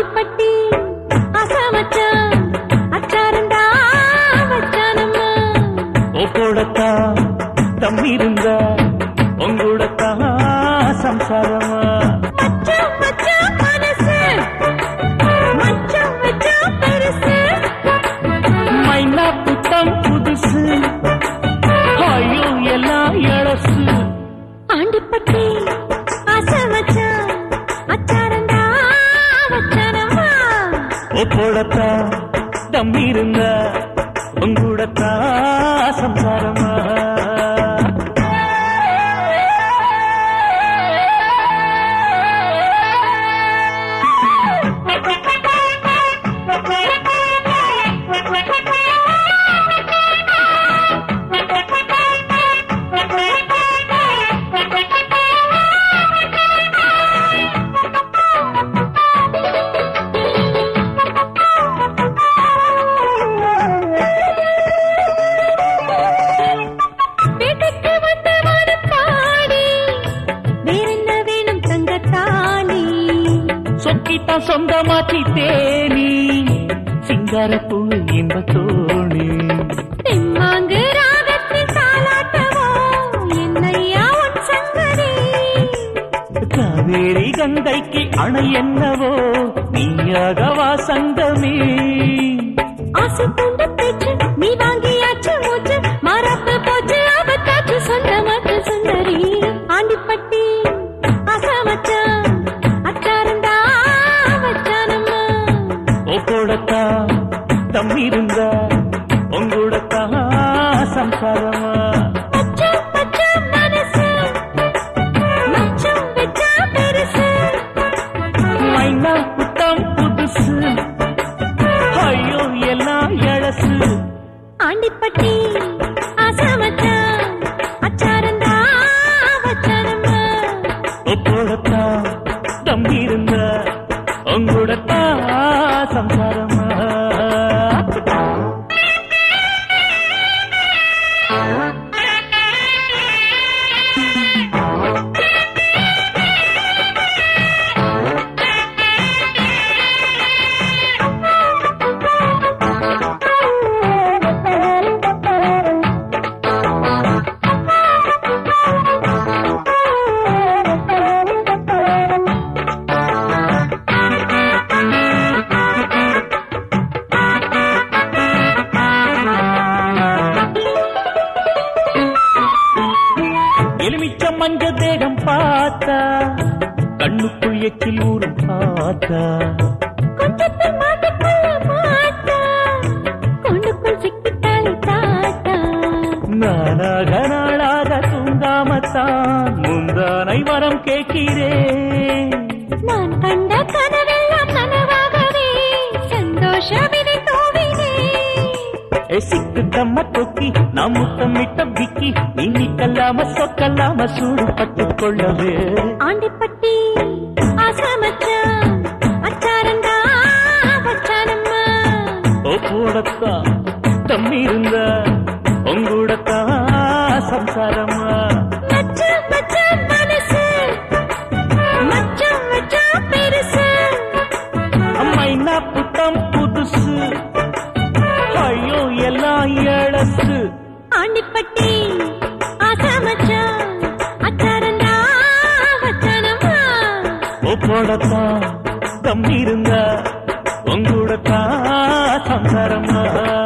ஆண்டிப்பட்டி அசமச்சான் அச்சாரண்டா வச்சானம்மா ஒப்போடத்தான் தம்பிருந்த உங்களோடத்தான் சம்சாரமா மச்சான் மச்சான் மனசு மச்சான் மச்சான் பெருசு மைனா புத்தம் புதுசு ஐயோ எல்லாம் எழசு ஆண்டிப்பட்டி அசமச்சான் அச்சாரண்டா வச்சானம்மா ஒப்போடத்தான் தம்பிருந்த உங்களோடத்தான் சம்சாரமா வீட்டுக்கு வந்த மனத்தாடி வேறென்ன வேணும் தங்கத்தானி சொக்கித்தான் சொந்தமாச்சி தேனி சிங்காரப்பூ இன்ப தோணி தெம்மாங்கு ராகத்தில் தாலாட்டவோ என்னையா உன் சங்கதி காவேரி கங்கைக்கு அணை என்னவோ நீயாகவா சங்கமே ஆசை பூண்ட பேச்சு நீ வாங்கியாச்சு மூச்சு மரப்பு போச்சு ஆபத்தாச்சு சொந்தமாச்சு சுந்தரி ஆண்டிப்பட்டி அசமச்சான் அச்சாரண்டா வச்சானம்மா ஒப்போடத்தான் தம்பிருந்த உங்களோடத்தான் சம்சாரமா மச்சான் மச்சான் மனசு மச்சான் வச்சா பெருசு மைனா புத்தம் புதுசு ஐயோ எல்லாம் எழசு ஆண்டிப்பட்டி அசமச்சான் அச்சாரண்டா வச்சானம்மா ஒப்போடத்தான் தம்பிருந்த உங்களோடத்தான் சம்சாரமா எலுமிச்சம் மஞ்ச தேகம் பார்த்தா கண்ணுக்குள் எச்சில் ஊரும் பார்த்தா கொஞ்சத்தில் மாட்டிக்கொள்ள மாட்டா கொண்டுக்குள் சிக்கிட்டாளி தாத்தா நானாக நாளாக தூங்காமத்தான் முந்தானை வரம் கேட்கிறேன் நான் கண்ட கனவெல்லாம் நனவாகவே சந்தோஷவினை தோவினே சிக்கு தம்ம தொக்கி நாம் முத்தமிட்ட விக்கி நீ நிக்கல்லாம சொக்கல்லாம சூடு பட்டுக் கொள்ளவே ஆண்டிப்பட்டி அசமச்சான் அச்சாரண்டா வச்சானம்மா ஓ கூடத்தான் தம்பி இருந்த உங்கூடத்தான் சம்சாரமா மச்சான் மச்சான் மனசு மச்சான் மச்சான் பெருசு மைனா புத்தம் புதுசு ஐயோ எல்லாம் எழசு ஆண்டிப்பட்டி அசமச்சான் அச்சாரண்டா வச்சானம்மா போடத்தான் தம்பி இருந்த உங்கூடத்தான் சம்சாரமா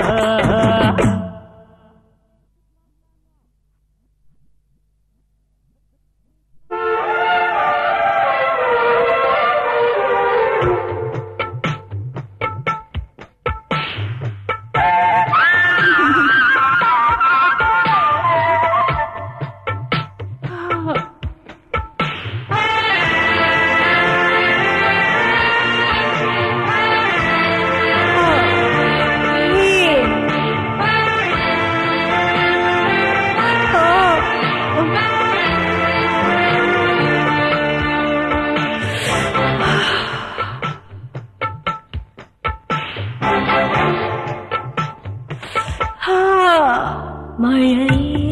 மழையே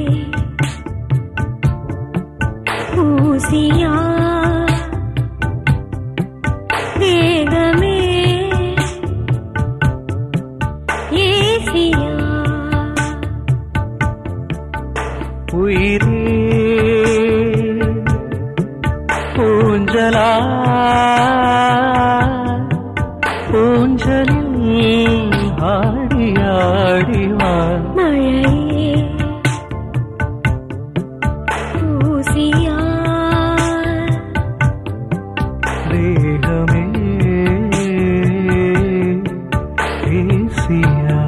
ஊசியா வேகமே ஊஞ்சலில் ஆடி ஆடி வா மழையே ஊசியா தேகமே பேசியா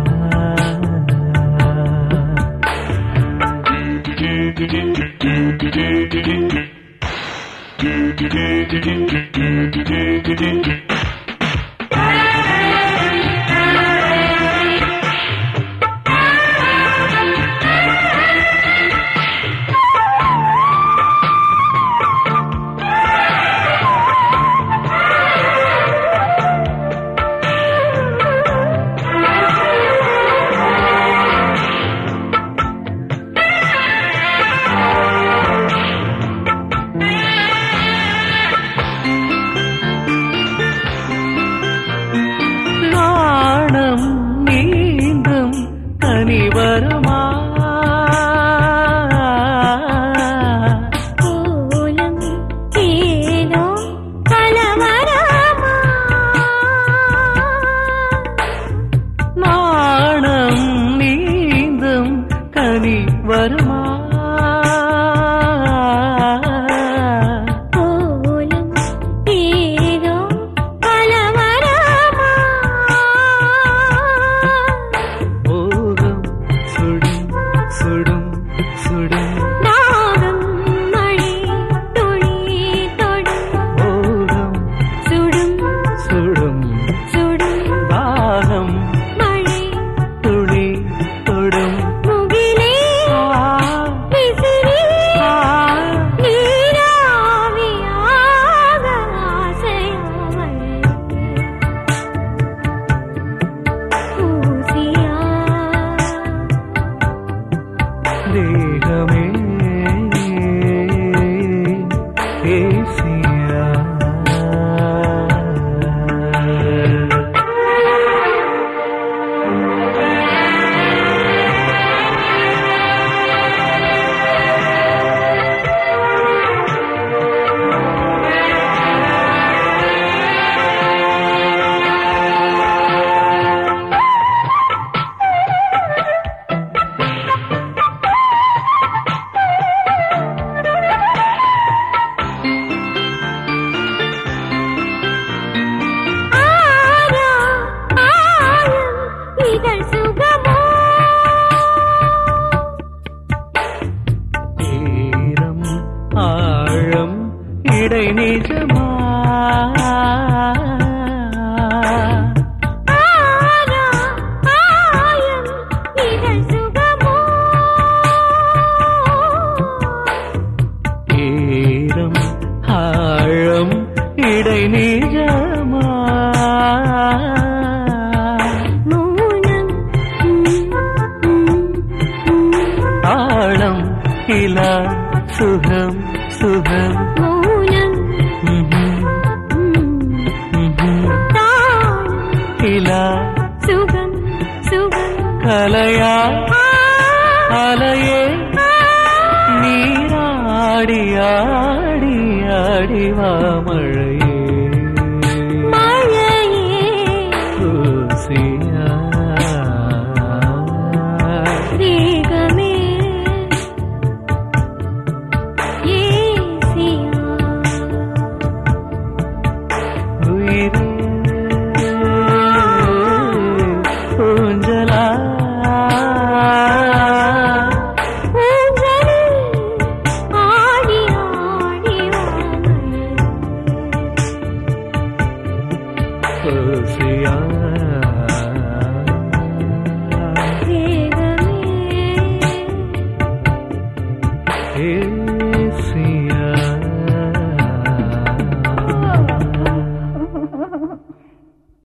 நாணம் நீந்தும் கனிவருமா கோலம் ஏதோ கலவரமா நாணம் நீந்தும் கனி வருமா கோலம் ஏதோ கலவரமா போகம் சுடும் சுடும் சுடும் தாகம் மழை துளி தொடும் போகம் சுடும் சுடும் சுடும் தாகம் மழை துளி தொடும் முகிலே ஆ, விசிறி ஆ, நீராவியாக ஆசையாமல் ஊசியா தேகமே பேசியா ஆரா ஆயம் இதழ் சுகமோ ஈரம் ஆழம் இடை நிஜமா ஆரா ஆயம் இதழ் சுகமோ ஈரம் ஆழம் இடை நிஜமா மௌனம் ம், ம், ம். ஆழம் இலா சுகம் சுகம் மௌனம் ம்ஹும், ம். ம்ஹும். தாளம் இலா சுகம் சுகம் கலையா ஆ, அலையே ஆ, நீராடி ஆடி ஆடி வா மழையே மழையே ஊசியா. தேகமே ஏசியா உயிரே ஊஞ்சலா ஊஞ்சலில் ஆடி ஆடி வாமல் ஊசியா. தேகமே ஏ